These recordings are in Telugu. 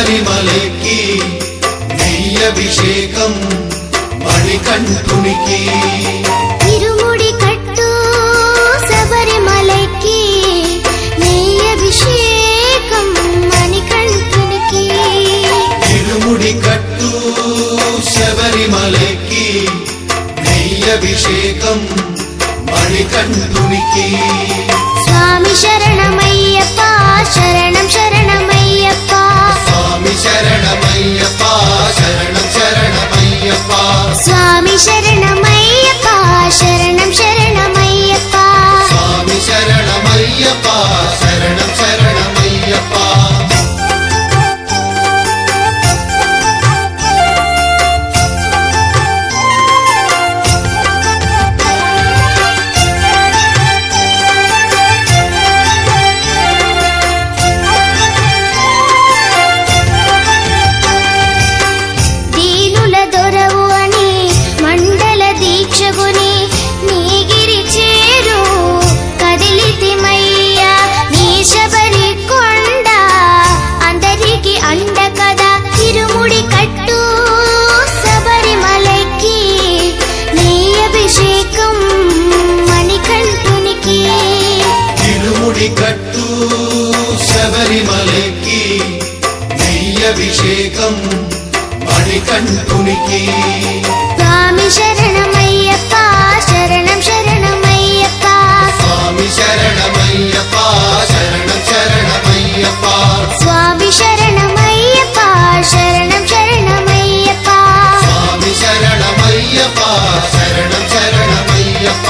శబరిమలకి నెయ్యభిషేకం మణికంఠునికి ఇరుముడి కట్టు శబరిమలకి నెయ్యభిషేకం మణికంఠునికి ఇరుముడి కట్టు శబరిమలకి నెయ్యభిషేకం మణికంఠునికి స్వామి శరణమయ్యప్ప శరణం శరణమయ్యప్ప స్వామి శరణమయ్యప్ప శరణం శరణమయ్యప్ప స్వామి శరణమయ్యప్ప శరణం శరణమయ్యప్ప స్వామి శరణమయ్యప్ప శరణం శరణమయ్యప్ప దీనుల దొరవు అని మండల దీక్షగుని నీగిరి చేరు కదిలితిమయ్యా నీ శబరి కొండ అందరికి అండ కదా తిరుముడి కట్టు శబరిమలకి నీ అభిషేకం మణికంఠునికి తిరుముడి కట్టు శబరిమలకి నెయ్యభిషేకం మణికంఠునికి స్వామి శరణమయ్యప్ప శరణం శరణమయ్యప్ప స్వామి శరణమయ్యప్ప శరణం శరణమయ్యప్ప స్వామి శరణమయ్యప్ప శరణం శరణమయ్యప్ప స్వామి శరణమయ్యప్ప శరణం శరణమయ్యప్ప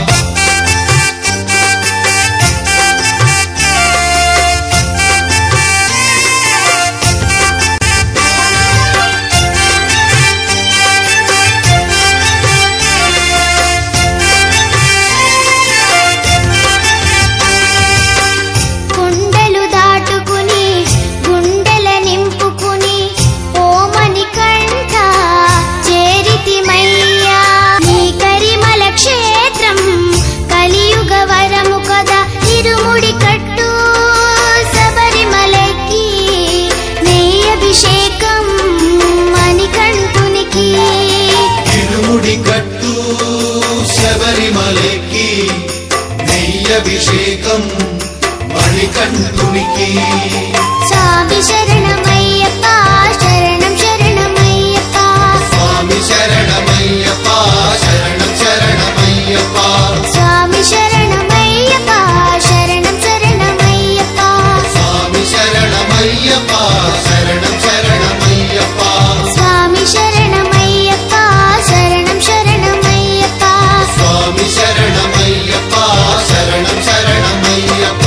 కొండలు దాటుకుని గుండెల నింపుకుని ఓమని కంఠ చేరితిమయ్యా నీ కరిమల క్షేత్రం కలియుగ వరము కదా ఇరుముడి కట్టు శబరిమలకి నెయ్యభిషేకం మణికంఠునికి తిరుముడి కట్టు శబరిమలకి నెయ్యభిషేకం మణికంఠునికి స్వామి శరణమయ్యప్ప శరణం శరణమయ్యప్ప స్వామి శరణమయ్యప్ప శరణం శరణమయ్యప్ప స్వామి శరణమయ్యప్ప శరణం శరణమయ్యప్ప స్వామి శరణమయ్యప్ప శరణం శరణమయ్యప్ప స్వామి శరణమయ్యప్ప శరణం శరణమయ్యప్ప స్వామి శరణమయ్యప్ప శరణం శరణమయ్యప్ప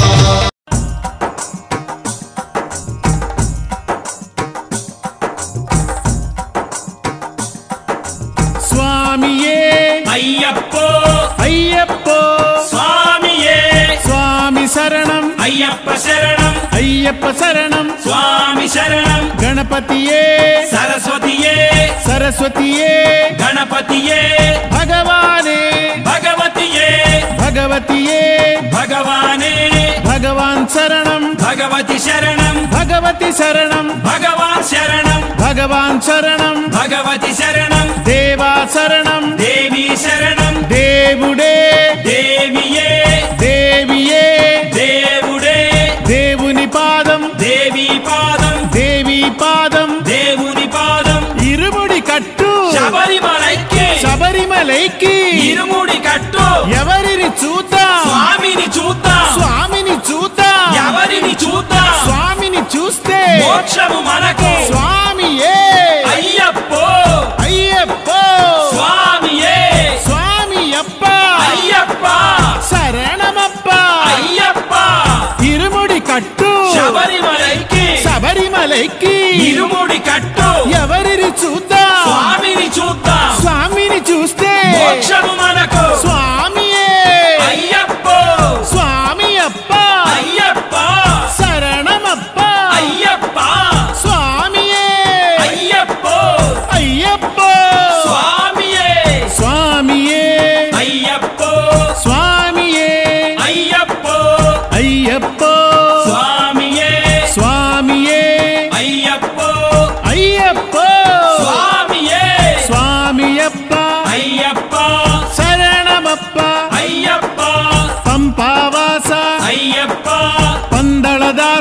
స్వామియే అయ్యప్పో అయ్యప్పో స్వామియే స్వామి శరణం అయ్యప్ప శరణం అయ్యప్ప శరణం స్వామి శరణం గణపతియే సరస్వతియే సరస్వతియే గణపతియే భగవానే భగవతియే భగవతియే భగవానే భగవాన్ శరణం భగవతి శరణం భగవతి శరణం భగవాన్ శరణం భగవాన్ శరణం భగవతి శరణం దేవా శరణం దేవి శరణం దేవుడే దేవియే దేవియే దేవుడే దేవుని పాదం దేవి పాదం దేవి పాదం దేవుని పాదం ఇరుముడి కట్టు శబరిమలైకి శబరిమలైకి ఇరుముడి కట్టు ఎవరిని చూద్దాం స్వామిని చూద్దాం స్వామిని చూద్దాం ఎవరిని చూద్దాం స్వామిని చూస్తే మోక్షము మనకు స్వామియే అయ్యప్పో అయ్యప్పో స్వామియే స్వామి అప్ప అయ్యప్ప శరణమప్ప అయ్యప్ప ఇరుముడి కట్టు శబరిమలైకి శబరిమలైకి ఇరుముడి కట్టు ఎవరిని చూద్దాం స్వామిని చూద్దాం స్వామిని చూస్తే మోక్షము మనకు స్వామియే అయ్యప్పో స్వామి అప్ప అయ్యప్ప శరణమప్ప అయ్యప్ప స్వామియే అయ్యప్పో అయ్యప్ప స్వామియే స్వామియే అయ్యప్పో స్వామియే అయ్యప్పో అయ్యప్ప స్వామియే స్వామియే అయ్యప్పో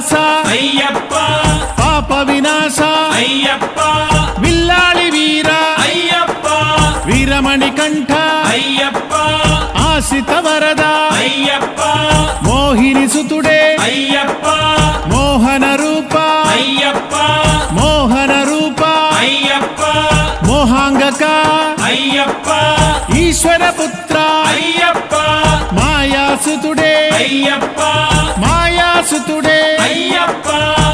విలాస అయ్యప్ప పాప వినాశ అయ్యప్ప విల్లాళి వీర అయ్యప్ప వీరమణి కంఠ అయ్యప్ప ఆశ్రిత వరద అయ్యప్ప మోహిని సుతుడే అయ్యప్ప మోహన రూప అయ్యప్ప మోహన రూప అయ్యప్ప మోహాంగక అయ్యప్ప ఈశ్వర పుత్ర అయ్యప్ప మాయాసుతుడే అయ్యప్ప మాయాసుతుడే అయ్యప్ప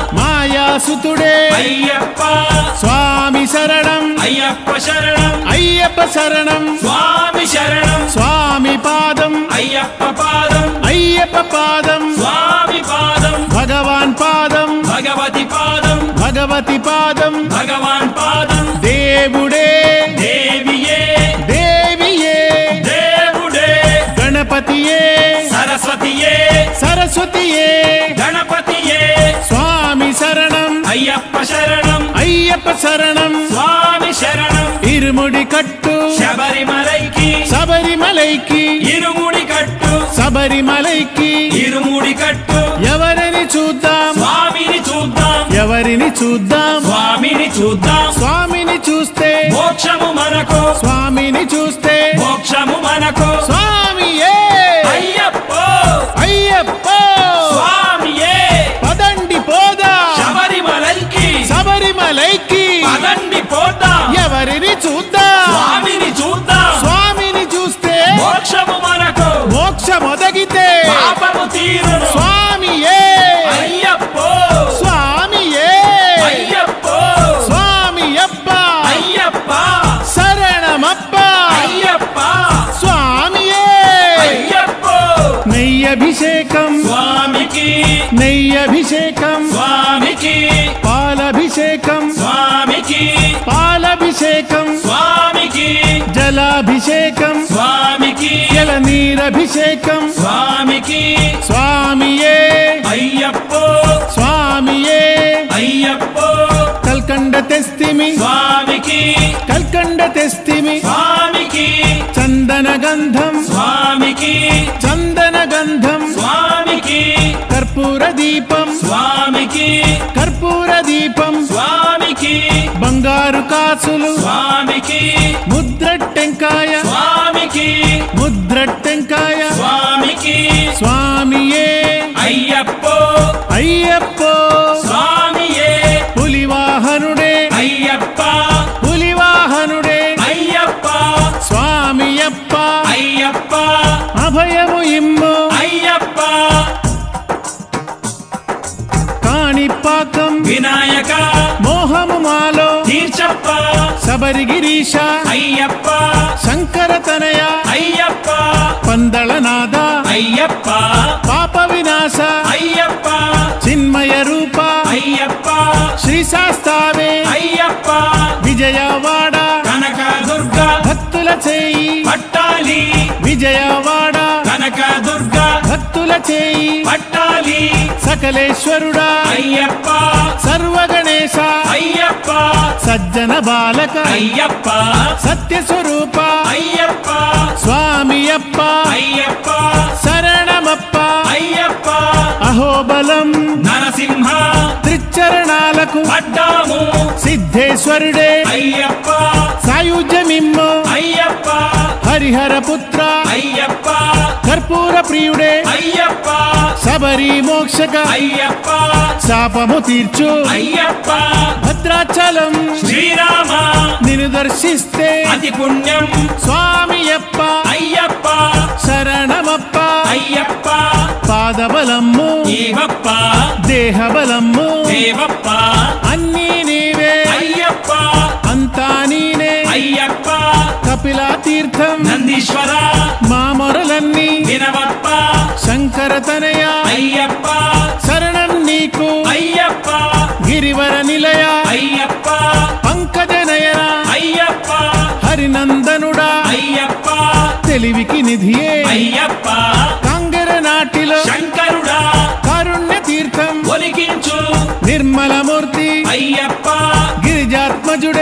మాయాసుతుడే అయ్యప్ప స్వామి శరణం అయ్యప్ప శరణం అయ్యప్ప శరణం స్వామి శరణం స్వామి పాదం అయ్యప్ప పాదం అయ్యప్ప పాదం స్వామి పాదం భగవాన్ పాదం భగవతి పాదం భగవతి పాదం భగవాన్ పాదం దేవుడే దేవియే దేవియే దేవుడే గణపతియే సరస్వతియే సరస్వతియే గణపతియే స్వామి శరణం అయ్యప్ప శరణం అయ్యప్ప శరణం స్వామి శరణం ఇరుముడి కట్టు శబరిమలైకి శబరిమలైకి ఇరుముడి కట్టు శబరిమలైకి ఇరుముడి కట్టు ఎవరిని చూద్దాం స్వామిని చూద్దాం ఎవరిని చూద్దాం స్వామిని చూద్దాం స్వామిని చూస్తే మోక్షము మనకు స్వామిని చూస్తే మోక్షము మనకు స్వామియే అయ్యప్ప అయ్యప్ప స్వామియే పదండి పోదా శబరిమలైకి శబరిమలైకి పదండి పోతాం ఎవరిని చూద్దాం స్వామిని చూద్దాం స్వామిని చూస్తే మోక్షము మనకు మోక్షమొదగితే పాపము తీరును స్వామియే అయ్యప్ప స్వామియే అయ్యప్ప స్వామియప్ప అయ్యప్ప శరణమప్ప అయ్యప్ప స్వామియే అయ్యప్ప నెయ్యభిషేకం స్వామికి నెయ్యభిషేకం స్వామికి పాలభిషేకం స్వామికి పాలభిషేకం స్వామికి జలాభిషేకం స్వామికి జలనీరభిషేకం స్వామికి స్వామియే అయ్యప్ప స్వామియే అయ్యప్ప కల్కండ తెస్తిమి స్వామికి కల్కండ తెస్తిమి స్వామికి చందన గంధం స్వామికి చందన గంధం స్వామికి కర్పూర దీపం స్వామికి కర్పూర దీపం స్వామికి బంగారు కాసులు స్వామికి ముద్రట్టెంకాయ స్వామికి ముద్రట్టెంకాయ స్వామికి స్వామియే అయ్యప్ప అయ్యప్ప స్వామియే పులివాహనుడే అయ్యప్ప పులివాహనుడే అయ్యప్ప స్వామియప్ప అయ్యప్ప అభయము ఇమ్ము అయ్యప్ప కాణిపాకం వినాయక మోహము మాలో తీర్చప్ప శబరిగిరీశ అయ్యప్ప శంకర తనయ అయ్యప్ప పందళనాద అయ్యప్ప పాప వినాశ అయ్యప్ప చిన్మయ రూప అయ్యప్ప శ్రీ శాస్తావే అయ్యప్ప విజయవాడ కనక దుర్గ భక్తుల చేయి పట్టాలి విజయవాడ కనక దుర్గ భక్తుల చేయి పట్టాలి సకలేశ్వరుడా అయ్యప్ప సర్వగణేశ అయ్యప్ప సజ్జన బాలక అయ్యప్ప సత్య స్వరూప అయ్యప్ప స్వామియప్ప అయ్యప్ప శరణమప్ప అయ్యప్ప అహోబలం నరసింహ త్రిచరణాలకు పడ్డాము సిద్ధేశ్వరుడే అయ్యప్ప సాయుధ్యమిమ్ము అయ్యప్ప హరిహర పుత్ర అయ్యప్ప కర్పూర ప్రియుడే అయ్యప్ప శబరి మోక్షక అయ్యప్ప శాపము తీర్చు అయ్యప్ప భద్రాచలం శ్రీరామ నిన్ను దర్శిస్తే అతి పుణ్యం స్వామియప్ప అయ్యప్ప శరణమప్ప అయ్యప్ప పాదబలమ్ము జీవప్ప దేహబలమ్ము దేవప్ప అన్నీ నీవే అయ్యప్ప అంతా నీనే అయ్యప్ప కపిలా తీర్థం నందీశ్వర మా మొరలన్నీ వినవప్ప శంకర తనయ అయ్యప్ప శరణం నీకు అయ్యప్ప గిరివర నిలయ అయ్యప్ప పంకజ నయన అయ్యప్ప హరినందనుడా అయ్యప్ప తెలివికి నిధియే అయ్యప్ప కాంగర నాటిలో శంకరుడా కారుణ్య తీర్థం ఒలికించు నిర్మలమూర్తి అయ్యప్ప గిరిజాత్మజుడే అయ్యప్ప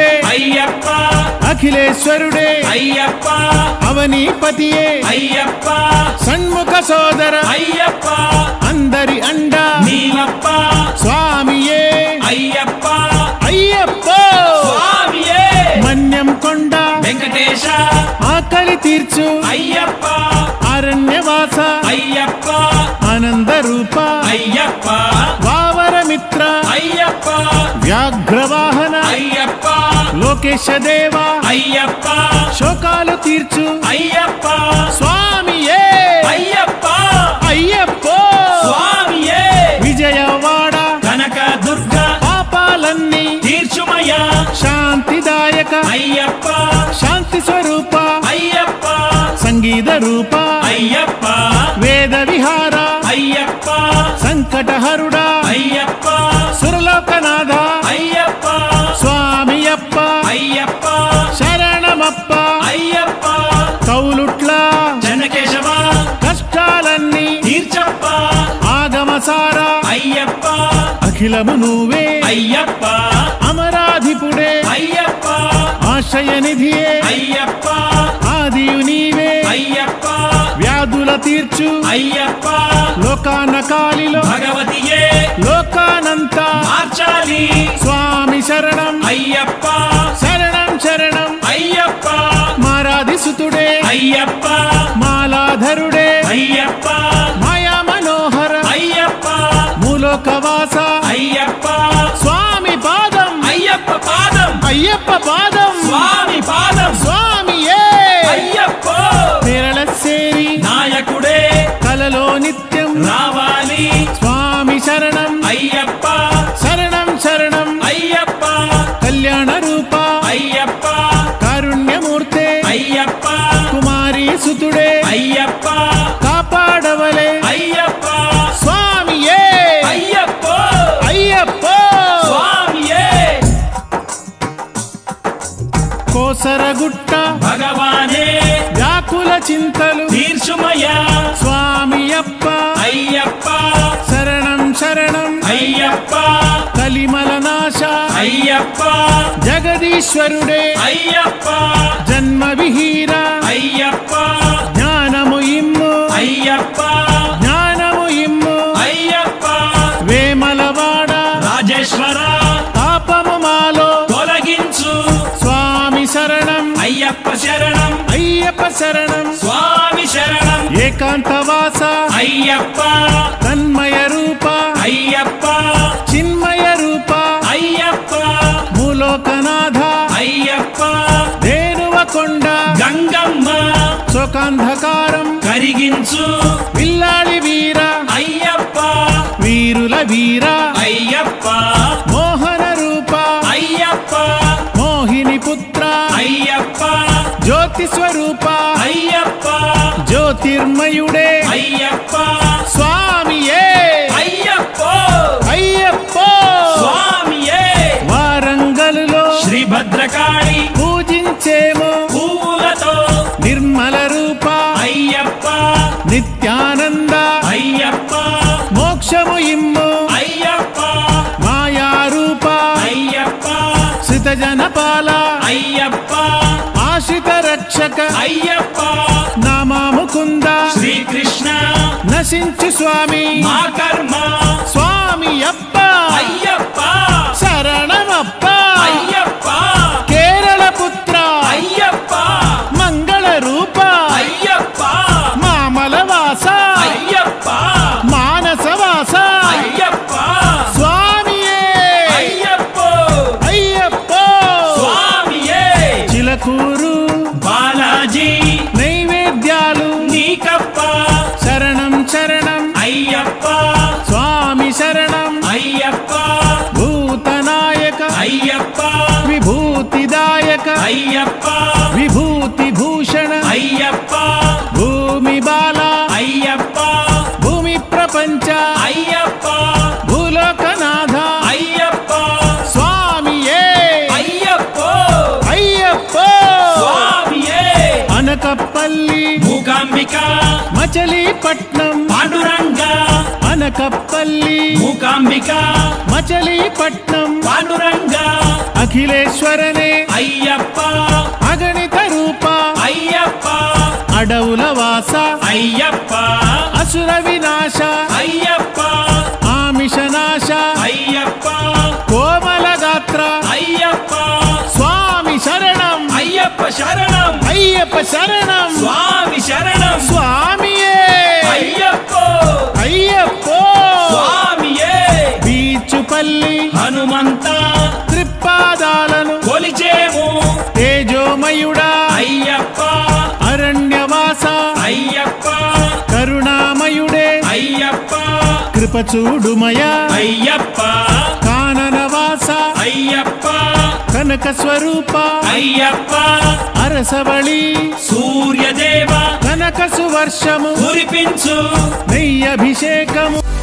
అయ్యప్ప అఖిలేశ్వరుడే అయ్యప్ప అవనీపతియే అయ్యప్ప షణ్ముఖ సోదర అయ్యప్ప అందరి అండ నీలప్ప స్వామియే అయ్యప్ప అయ్యప్ప స్వామియే మన్యం కొండ వెంకటేశ ఆకలి తీర్చు అయ్యప్ప అరణ్యవాస అయ్యప్ప ఆనంద రూప అయ్యప్ప వావరమిత్ర అయ్యప్ప వ్యాఘ్రవాహన అయ్యప్ప లోకేశ దేవ అయ్యప్ప శోకాలు తీర్చు అయ్యప్ప స్వామియే అయ్యప్ప అయ్యప్ప స్వామియే విజయవాడ కనక దుర్గ పాపాలన్నీ తీర్చుమయ శాంతిదాయక అయ్యప్ప శాంతి స్వరూప అయ్యప్ప సంగీత రూప అయ్యప్ప వేద విహార అయ్యప్ప సంకటహరుడా అయ్యప్ప సురలోకనాథ అయ్యప్ప స్వామియప్ప అయ్యప్ప శరణమప్ప అయ్యప్ప కౌలుట్ల జనకేశవ కష్టాలన్నీ తీర్చప్ప ఆగమసార అయ్యప్ప అఖిలము నువ్వే అయ్యప్ప అమరాధిపుడే అయ్యప్ప ఆశయ నిధియే అయ్యప్ప ఆదియు నీవే అయ్యప్ప వ్యాధుల తీర్చు అయ్యప్ప లోకాన కాలిలో భగవతియే లోకానంతా మార్చాలి స్వామి శరణం అయ్యప్ప శరణం శరణం అయ్యప్ప మారాది సుతుడే అయ్యప్ప మాలాధరుడే అయ్యప్ప మాయా మనోహర అయ్యప్ప మూలోకవాస అయ్యప్ప స్వామి పాదం అయ్యప్ప పాదం అయ్యప్ప పాదం స్వామి పాదం స్వామియే అయ్యప్ప పేరళ సేరి నాయకుడే కలలో నిత్యం రావాలి స్వామి శరణం అయ్యప్ప శరణం శరణం అయ్యప్ప కళ్యాణ రూప అయ్యప్ప కారుణ్యమూర్తే అయ్యప్ప కుమారి సుతుడే అయ్యప్ప కాపాడవలే అయ్యప్ప స్వామియే అయ్యప్ప అయ్యప్ప స్వామియే కోసరగుట్ట భగవానే వ్యాకుల చింతలు తీర్చుమయ స్వామియప్ప అయ్యప్ప శరణం శరణం అయ్యప్ప కలిమల నాశ అయ్యప్ప జగదీశ్వరుడే అయ్యప్ప జన్మ విహీర అయ్యప్ప జ్ఞానము ఇమ్ము అయ్యప్ప జ్ఞానము ఇమ్ము అయ్యప్ప వేమలవాడ రాజేశ్వర పాపము మాలో తొలగించు స్వామి శరణం అయ్యప్ప శరణం అయ్యప్ప శరణం స్వామి శరణం ఏకాంతవాస అయ్యప్ప తన్మయ రూప అయ్యప్ప చిన్మయ రూప అయ్యప్ప మూలోకనాథ అయ్యప్ప ధేనువకొండ గంగమ్మ శోకాంధకారం కరిగించు విల్లాళి వీర అయ్యప్ప వీరుల వీర అయ్యప్ప మోహన రూప అయ్యప్ప మోహిని పుత్ర అయ్యప్ప జ్యోతి స్వరూప అయ్యప్ప జ్యోతిర్మయుడే అయ్యప్ప స్వామియే అయ్యప్ప అయ్యప్ప స్వామియే వారంగలులో శ్రీ భద్రకాళి పూజించేమో పువ్వులతో నిర్మల రూప అయ్యప్ప నిత్యానంద అయ్యప్ప మోక్షము ఇమ్ము అయ్యప్ప మాయా రూప అయ్యప్ప శ్రిత జనపాల అయ్యప్ప ఆశ్రిత రక్షక అయ్యప్ప నామాముకుంద శ్రీకృష్ణ నశించు స్వామి మా కర్మ స్వామి అప్ప అయ్యప్ప శరణమప్ప అయ్యప్ప కేరళ పుత్ర అయ్యప్ప మంగళ రూప అయ్యప్ప మామలవాస అయ్యప్ప మానసవాస అయ్యప్ప స్వామియే అయ్యప్ప అయ్యప్ప స్వామియే చిలకూరు బాలాజీ నైవేద్యాలు నీకప్ప శరణం శరణం అయ్యప్ప స్వామి శరణం అయ్యప్ప భూతనాయక అయ్యప్ప విభూతిదాయక అయ్యప్ప విభూతి భూషణ అయ్యప్ప భూమి బాల అయ్యప్ప భూమి ప్రపంచ అయ్యప్ప భూలోకనాథ అయ్యప్ప స్వామియే అయ్యప్ప అయ్యప్ప స్వామియే అనకప్పల్లి మూకాంబిక మచలీపట్నం పాండురంగ అనకప్పల్లి మూకాంబిక మచలీపట్నం పాండురంగ అఖిలేశ్వరనే అయ్య అడవుల వాస అయ్యప్ప అసుర వినాశ అయ్యప్ప ఆమిషనాశ అయ్యప్ప కోమల గాత్ర అయ్యప్ప స్వామి శరణం అయ్యప్ప శరణం అయ్యప్ప శరణం స్వామి శరణం స్వామియే అయ్యప్పో అయ్యప్పో స్వామియే బీచుపల్లి హనుమంత త్రిపాదాలను కొలిచేము తేజోమయుడా అయ్యప్ప అరణ్యవాస అయ్యప్ప కరుణామయుడే అయ్యప్ప కృపచూడుమయ అయ్యప్ప కాననవాస అయ్యప్ప కనక స్వరూప అయ్యప్ప అరసవళి సూర్యదేవ కనక సువర్షము కురిపించు నెయ్యభిషేకము